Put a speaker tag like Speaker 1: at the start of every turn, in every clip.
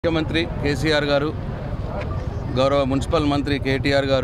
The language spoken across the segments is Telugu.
Speaker 1: ముఖ్యమంత్రి కేసీఆర్ గారు గౌరవ మున్సిపల్ మంత్రి కేటీఆర్ గారు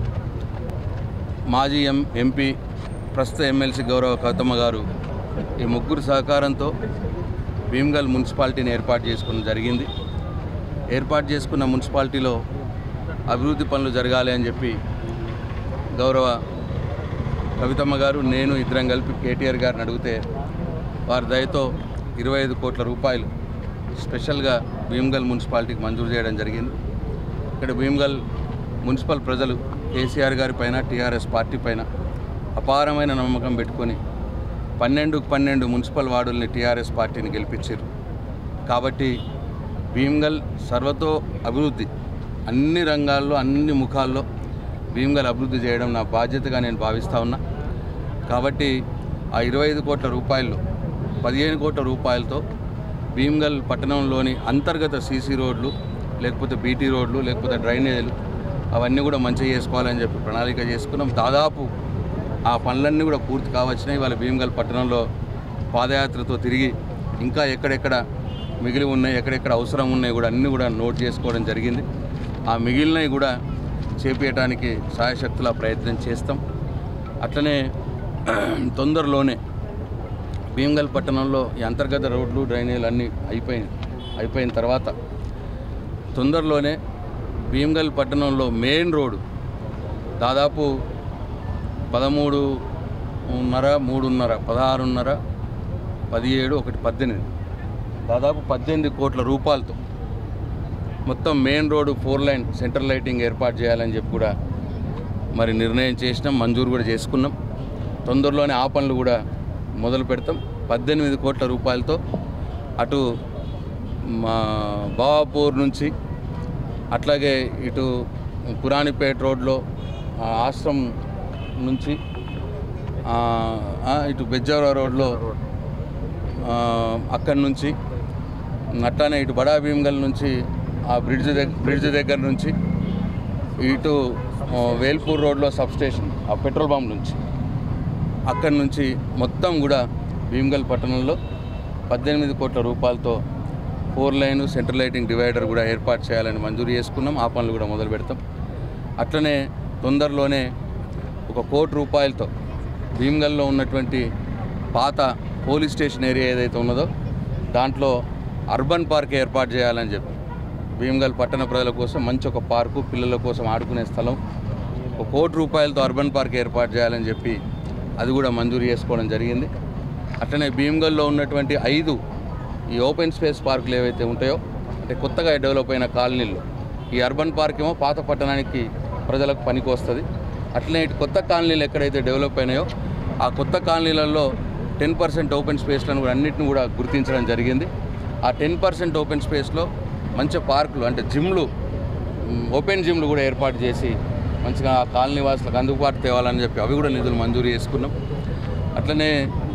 Speaker 1: మాజీ ఎం ఎంపీ ప్రస్తుత ఎమ్మెల్సీ గౌరవ కౌతమ్మ గారు ఈ ముగ్గురు సహకారంతో భీమ్గల్ మున్సిపాలిటీని ఏర్పాటు చేసుకోవడం జరిగింది ఏర్పాటు చేసుకున్న మున్సిపాలిటీలో అభివృద్ధి పనులు జరగాలి అని చెప్పి గౌరవ కవితమ్మ గారు నేను ఇద్దరం కలిపి కేటీఆర్ గారిని అడిగితే వారి దయతో ఇరవై ఐదు కోట్ల రూపాయలు స్పెషల్గా భీమ్గల్ మున్సిపాలిటీకి మంజూరు చేయడం జరిగింది ఇక్కడ భీమ్గల్ మున్సిపల్ ప్రజలు కేసీఆర్ గారి పైన టీఆర్ఎస్ పార్టీ పైన అపారమైన నమ్మకం పెట్టుకొని పన్నెండు పన్నెండు మున్సిపల్ వార్డుల్ని టీఆర్ఎస్ పార్టీని గెలిపించారు కాబట్టి భీమ్గల్ సర్వతో అభివృద్ధి అన్ని రంగాల్లో అన్ని ముఖాల్లో భీమ్గల్ అభివృద్ధి చేయడం నా బాధ్యతగా నేను భావిస్తూ ఉన్నా కాబట్టి ఆ ఇరవై ఐదు కోట్ల రూపాయలు పదిహేను కోట్ల రూపాయలతో భీమ్గల్ పట్టణంలోని అంతర్గత సీసీ రోడ్లు లేకపోతే బీటీ రోడ్లు లేకపోతే డ్రైనేజీలు అవన్నీ కూడా మంచిగా చేసుకోవాలని చెప్పి ప్రణాళిక చేసుకున్నాం దాదాపు ఆ పనులన్నీ కూడా పూర్తి కావచ్చినాయి వాళ్ళ భీమ్గల్ పట్టణంలో పాదయాత్రతో తిరిగి ఇంకా ఎక్కడెక్కడ మిగిలి ఉన్నాయి ఎక్కడెక్కడ అవసరం ఉన్నాయి కూడా అన్నీ కూడా నోట్ చేసుకోవడం జరిగింది ఆ మిగిలినవి కూడా చేపించడానికి సాయశక్తుల ప్రయత్నం చేస్తాం అట్లనే తొందరలోనే భీమ్గల్ పట్టణంలో ఈ అంతర్గత రోడ్లు డ్రైనేజీలు అన్నీ అయిపోయినాయి అయిపోయిన తర్వాత తొందరలోనే భీమ్గల్ పట్టణంలో మెయిన్ రోడ్డు దాదాపు పదమూడున్నర మూడున్నర పదహారున్నర పదిహేడు ఒకటి పద్దెనిమిది దాదాపు పద్దెనిమిది కోట్ల రూపాయలతో మొత్తం main road four line centre lighting ఏర్పాటు చేయాలని చెప్పి కూడా మరి నిర్ణయం చేసినాం మంజూరు కూడా చేసుకున్నాం తొందరలోనే ఆ పనులు కూడా మొదలు పెడతాం పద్దెనిమిది కోట్ల రూపాయలతో అటు మా బావాపూర్ నుంచి అట్లాగే ఇటు పురాణిపేట రోడ్లో ఆ ఆశ్రమం నుంచి ఆ, ఆ, ఇటు బెజ్జవర రోడ్లో ఆ, అక్కడి నుంచి అట్లానే ఇటు బడా భీమ్గల్ నుంచి ఆ బ్రిడ్జ్ దగ్గర బ్రిడ్జ్ దగ్గర నుంచి ఇటు ఆ, వేల్పూర్ రోడ్లో సబ్ స్టేషన్ ఆ పెట్రోల్ పంప్ నుంచి అక్కడి నుంచి మొత్తం కూడా భీమ్గల్ పట్టణంలో పద్దెనిమిది కోట్ల రూపాయలతో four line central lighting divider కూడా ఏర్పాటు చేయాలని మంజూరు చేసుకున్నాం ఆ పనులు కూడా మొదలు పెడతాం అట్లనే తొందరలోనే ఒక కోటి రూపాయలతో భీమ్గల్లో ఉన్నటువంటి పాత పోలీస్ స్టేషన్ ఏరియా ఏదైతే ఉన్నదో దాంట్లో అర్బన్ పార్క్ ఏర్పాటు చేయాలని చెప్పి భీమ్గల్ పట్టణ ప్రజల కోసం మంచి ఒక పార్కు పిల్లల కోసం ఆడుకునే స్థలం ఒక కోటి రూపాయలతో అర్బన్ పార్క్ ఏర్పాటు చేయాలని చెప్పి అది కూడా మంజూరు చేసుకోవడం జరిగింది అట్లనే భీమ్గల్లో ఉన్నటువంటి ఐదు ఈ ఓపెన్ స్పేస్ పార్కులు ఏవైతే ఉంటాయో అంటే కొత్తగా డెవలప్ అయిన కాలనీలు ఈ అర్బన్ పార్క్ ఏమో పాత పట్టణానికి ప్రజలకు పనికి వస్తుంది అట్లనే ఇటు కొత్త కాలనీలు ఎక్కడైతే డెవలప్ అయినాయో ఆ కొత్త కాలనీలలో టెన్ పర్సెంట్ ఓపెన్ స్పేస్లను కూడా అన్నింటిని కూడా గుర్తించడం జరిగింది ఆ టెన్ పర్సెంట్ ఓపెన్ స్పేస్లో మంచి పార్కులు అంటే జిమ్లు మ్, ఓపెన్ జిమ్లు కూడా ఏర్పాటు చేసి మంచిగా ఆ కాలనీ వాసులకు అందుబాటు తేవాలని చెప్పి అవి కూడా నిధులు మంజూరు చేసుకున్నాం అట్లనే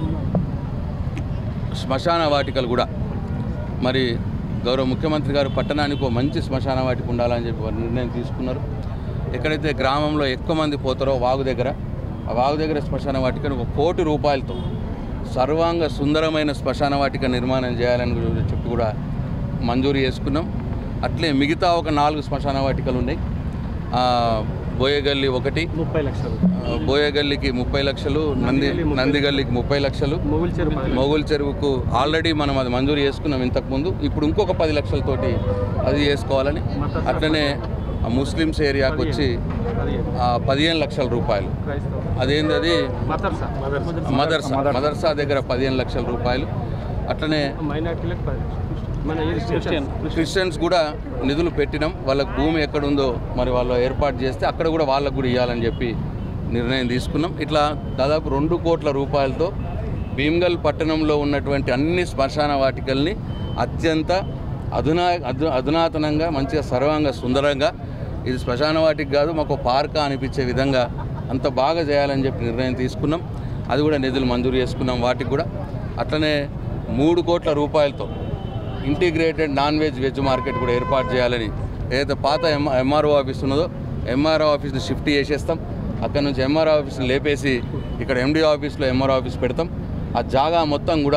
Speaker 1: శ్మశాన వాటికలు కూడా మరి గౌరవ ముఖ్యమంత్రి గారు పట్టణానికి ఒక మంచి శ్మశాన వాటిక ఉండాలని చెప్పి వారు నిర్ణయం తీసుకున్నారు ఎక్కడైతే గ్రామంలో ఎక్కువ మంది పోతారో వాగు దగ్గర ఆ వాగు దగ్గర శ్మశాన వాటికను ఒక కోటి రూపాయలతో సర్వాంగ సుందరమైన శ్మశాన వాటిక నిర్మాణం చేయాలని కూడా చెప్పి కూడా మంజూరు చేసుకున్నాం అట్లే మిగతా ఒక నాలుగు శ్మశాన వాటికలు ఉన్నాయి ఆ, బోయగల్లి ఒకటి
Speaker 2: ముప్పై లక్షలు
Speaker 1: ఆ, బోయగల్లికి ముప్పై లక్షలు నంది నందిగల్లికి ముప్పై లక్షలు
Speaker 2: మొగుల్ చెరువు
Speaker 1: మొగుల్ చెరువుకు ఆల్రెడీ మనం అది మంజూరు చేసుకున్నాం ఇంతకుముందు ఇప్పుడు ఇంకొక పది లక్షలతోటి అది చేసుకోవాలని అట్లనే ఆ ముస్లిమ్స్ ఏరియాకి వచ్చి
Speaker 2: పదిహేను
Speaker 1: ఆ, పదిహేను లక్షల రూపాయలు
Speaker 2: క్రైస్తవ
Speaker 1: అదేంది అది
Speaker 2: మదర్సా
Speaker 1: మదర్సా మదర్సా దగ్గర పదిహేను లక్షల రూపాయలు అట్లనే
Speaker 2: మైనార్టీలకు పది మన క్రిస్టియన్
Speaker 1: క్రిస్టియన్స్ కూడా నిధులు పెట్టినాం వాళ్ళకి భూమి ఎక్కడుందో మరి వాళ్ళు ఏర్పాటు చేస్తే అక్కడ కూడా వాళ్ళకు కూడా ఇవ్వాలని చెప్పి నిర్ణయం తీసుకున్నాం ఇట్లా దాదాపు రెండు కోట్ల రూపాయలతో భీమ్గల్ పట్టణంలో ఉన్నటువంటి అన్ని శ్మశాన వాటికల్ని అత్యంత అధునా అధు అధునాతనంగా మంచిగా సర్వాంగ సుందరంగా ఇది శ్మశాన వాటికి కాదు మాకు పార్క్ అనిపించే విధంగా అంత బాగా చేయాలని చెప్పి నిర్ణయం తీసుకున్నాం అది కూడా నిధులు మంజూరు చేసుకున్నాం వాటికి కూడా అట్లనే మూడు కోట్ల రూపాయలతో integrated non veg veg market కూడా ఏర్పాటు చేయాలని ఏదైతే పాత ఎం ఎంఆర్ఓ ఆఫీస్ ఉన్నదో ఎంఆర్ఓ ఆఫీస్ని షిఫ్ట్ చేసేస్తాం అక్కడ నుంచి ఎంఆర్ఓ ఆఫీస్ని లేపేసి ఇక్కడ ఎండి ఆఫీస్లో ఎంఆర్ఓ ఆఫీస్ పెడతాం ఆ జాగా మొత్తం కూడా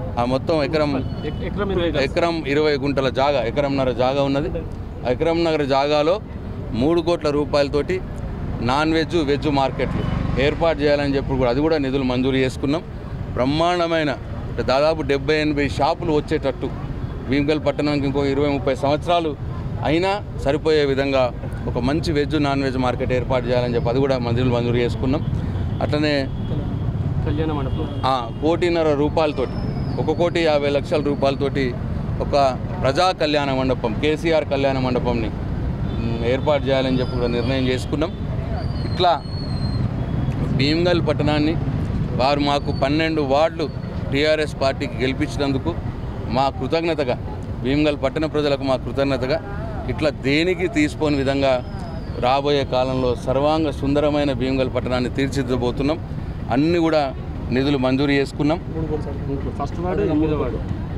Speaker 1: ఆ మొత్తం ఎకరం
Speaker 2: ఎక్- ఎకరం ఇరవై గజాలు.
Speaker 1: ఎకరం ఇరవై గుంటల జాగా ఎకరంన్నర జాగా ఉన్నది ఆ ఎకరంన్నర జాగాలో మూడు కోట్ల రూపాయలతోటి నాన్ వెజ్ వెజ్ మార్కెట్లు ఏర్పాటు చేయాలని చెప్పి కూడా అది కూడా నిధులు మంజూరు చేసుకున్నాం బ్రహ్మాండమైన అంటే దాదాపు డెబ్బై ఎనభై షాపులు వచ్చేటట్టు భీమగల్ పట్టణానికి ఇంకో ఇరవై ముప్పై సంవత్సరాలు అయినా సరిపోయే విధంగా ఒక మంచి వెజ్ నాన్ వెజ్ మార్కెట్ ఏర్పాటు చేయాలని చెప్పి అది కూడా మంజూరు మంజూరు చేసుకున్నాం అట్లనే
Speaker 2: కళ్యాణ మండపం
Speaker 1: ఆ, కోటిన్నర రూపాయలతోటి ఒక కోటి యాభై లక్షల రూపాయలతోటి ఒక ప్రజా కళ్యాణ మండపం కేసీఆర్ కళ్యాణ మండపంని మ్, ఏర్పాటు చేయాలని చెప్పి కూడా నిర్ణయం చేసుకున్నాం ఇట్లా భీమ్గల్ పట్టణాన్ని వారు మాకు పన్నెండు వార్డులు టీఆర్ఎస్ పార్టీకి గెలిపించినందుకు మా కృతజ్ఞతగా భీమ్గల్ పట్టణ ప్రజలకు మా కృతజ్ఞతగా ఇట్లా దేనికి తీసుకోని విధంగా రాబోయే కాలంలో సర్వాంగ సుందరమైన భీమ్గల్ పట్టణాన్ని తీర్చిదిద్దబోతున్నాం అన్నీ కూడా నిధులు మంజూరు చేసుకున్నాం
Speaker 2: ఫస్ట్ వార్డు ఎనిమిదో వార్డు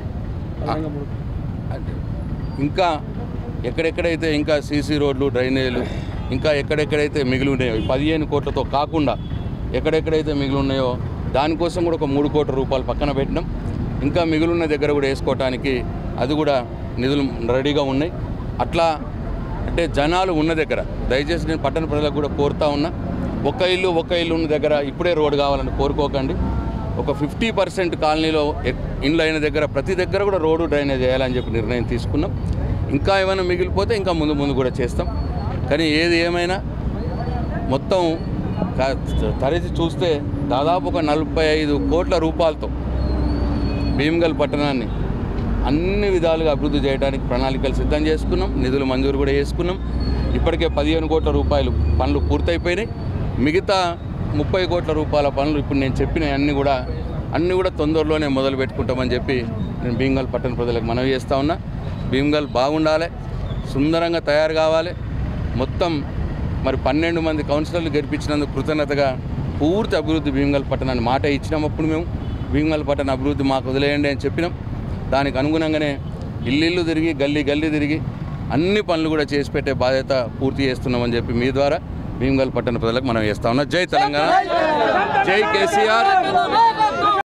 Speaker 1: అంటే ఇంకా ఎక్కడెక్కడైతే ఇంకా సీసీ రోడ్లు డ్రైనేజీలు ఇంకా ఎక్కడెక్కడైతే మిగిలి ఉన్నాయో ఈ పదిహేను కోట్లతో కాకుండా ఎక్కడెక్కడైతే మిగిలి ఉన్నాయో దానికోసం కూడా ఒక మూడు కోట్ల రూపాయలు పక్కన పెట్టినాం ఇంకా మిగిలిన దగ్గర కూడా వేసుకోవటానికి అది కూడా నిధులు రెడీగా ఉన్నాయి అట్లా అంటే జనాలు ఉన్న దగ్గర దయచేసి నేను పట్టణ ప్రజలకు కూడా కోరుతా ఉన్నా ఒక ఇల్లు ఒక ఇల్లు ఉన్న దగ్గర ఇప్పుడే రోడ్డు కావాలని కోరుకోకండి ఒక ఫిఫ్టీ పర్సెంట్ కాలనీలో ఎక్- ఇండ్లు అయిన దగ్గర ప్రతి దగ్గర కూడా రోడ్డు డ్రైనేజ్ చేయాలని చెప్పి నిర్ణయం తీసుకున్నాం ఇంకా ఏమైనా మిగిలిపోతే ఇంకా ముందు ముందు కూడా చేస్తాం కానీ ఏది ఏమైనా మొత్తం క- తరచి చూస్తే దాదాపు ఒక నలభై ఐదు కోట్ల రూపాయలతో భీమ్గల్ పట్టణాన్ని అన్ని విధాలుగా అభివృద్ధి చేయడానికి ప్రణాళికలు సిద్ధం చేసుకున్నాం నిధులు మంజూరు కూడా చేసుకున్నాం ఇప్పటికే పదిహేను కోట్ల రూపాయలు పనులు పూర్తయిపోయినాయి మిగతా ముప్పై కోట్ల రూపాయల పనులు ఇప్పుడు నేను చెప్పిన అన్ని కూడా అన్నీ కూడా తొందరలోనే మొదలు పెట్టుకుంటామని చెప్పి నేను భీమ్గల్ పట్టణ ప్రజలకు మనవి చేస్తా ఉన్నా భీమ్గల్ బాగుండాలి సుందరంగా తయారు కావాలి మొత్తం మరి పన్నెండు మంది కౌన్సిలర్లు గెలిపించినందుకు కృతజ్ఞతగా పూర్తి అభివృద్ధి భీమగల్ పట్టణాన్ని మాట ఇచ్చినాం అప్పుడు మేము భీమగల్ పట్టణ అభివృద్ధి మాకు వదిలేయండి అని చెప్పినాం దానికి అనుగుణంగానే ఇల్లు తిరిగి గల్లీ గల్లీ తిరిగి అన్ని పనులు కూడా చేసి పెట్టే బాధ్యత పూర్తి చేస్తున్నామని చెప్పి మీ ద్వారా భీమగల్ పట్టణ ప్రజలకు మనం చేస్తా ఉన్నాం జై తెలంగాణ జై కేసీఆర్